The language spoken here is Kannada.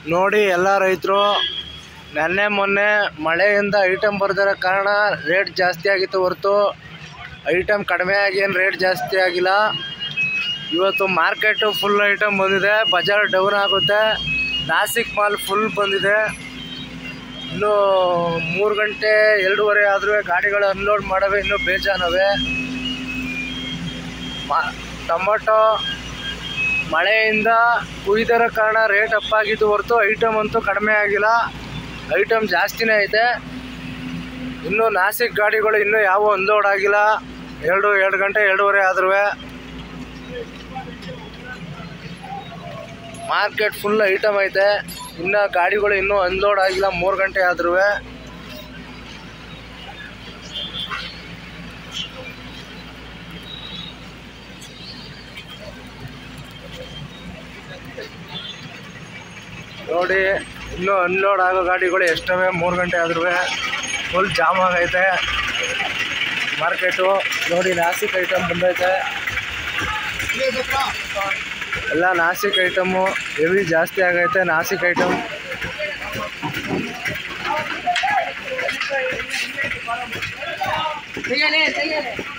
ನೋಡಿ ಎಲ್ಲ ರೈತರು ನೆನ್ನೆ ಮೊನ್ನೆ ಮಳೆಯಿಂದ ಐಟಮ್ ಬರ್ದಿರೋ ಕಾರಣ ರೇಟ್ ಜಾಸ್ತಿ ಆಗಿತ್ತು ಹೊರತು ಐಟಮ್ ಕಡಿಮೆ ಆಗಿ ಏನು ರೇಟ್ ಜಾಸ್ತಿ ಆಗಿಲ್ಲ ಇವತ್ತು ಮಾರ್ಕೆಟು ಫುಲ್ ಐಟಮ್ ಬಂದಿದೆ ಬಜಾರ್ ಡೌನ್ ಆಗುತ್ತೆ ನಾಸಿಕ್ ಮಾಲ್ ಫುಲ್ ಬಂದಿದೆ ಇನ್ನು ಮೂರು ಗಂಟೆ ಎರಡೂವರೆ ಆದ್ರೂ ಗಾಡಿಗಳು ಅನ್ಲೋಡ್ ಮಾಡವೆ ಇನ್ನೂ ಬೇಜಾನವೆ ಮಾ ಟೊಮೊಟೊ ಮಳೆಯಿಂದ ಕುಯ್ದಿರೋ ಕಾರಣ ರೇಟ್ ಅಪ್ ಆಗಿದ್ದು ಹೊರತು ಐಟಮ್ ಅಂತೂ ಕಡಿಮೆ ಆಗಿಲ್ಲ ಐಟಮ್ ಜಾಸ್ತಿನೇ ಐತೆ ಇನ್ನು ನಾಸಿಕ್ ಗಾಡಿಗಳು ಇನ್ನೂ ಯಾವ ಅನ್ಲೋಡ್ ಆಗಿಲ್ಲ ಎರಡು ಎರಡು ಗಂಟೆ ಎರಡೂವರೆ ಆದ್ರೂ ಮಾರ್ಕೆಟ್ ಫುಲ್ ಐಟಮ್ ಐತೆ ಇನ್ನು ಗಾಡಿಗಳು ಇನ್ನೂ ಅನ್ಲೋಡ್ ಆಗಿಲ್ಲ ಮೂರು ಗಂಟೆ ಆದ್ರೂ ನೋಡಿ ಇನ್ನೂ ಅನ್ಲೋಡ್ ಆಗೋ ಗಾಡಿಗಳು ಎಷ್ಟವೆ ಮೂರು ಗಂಟೆ ಆದ್ರೂ ಫುಲ್ ಜಾಮ್ ಆಗೈತೆ ಮಾರ್ಕೆಟು ನೋಡಿ ನಾಸಿಕ್ ಐಟಮ್ ಬಂದೈತೆ ಎಲ್ಲ ನಾಸಿಕ್ ಐಟಮು ಹೆವಿ ಜಾಸ್ತಿ ಆಗೈತೆ ನಾಸಿಕ್ ಐಟಮ್ ತೆಗಿಯಲೇ ತೆಗಿಯಲೇ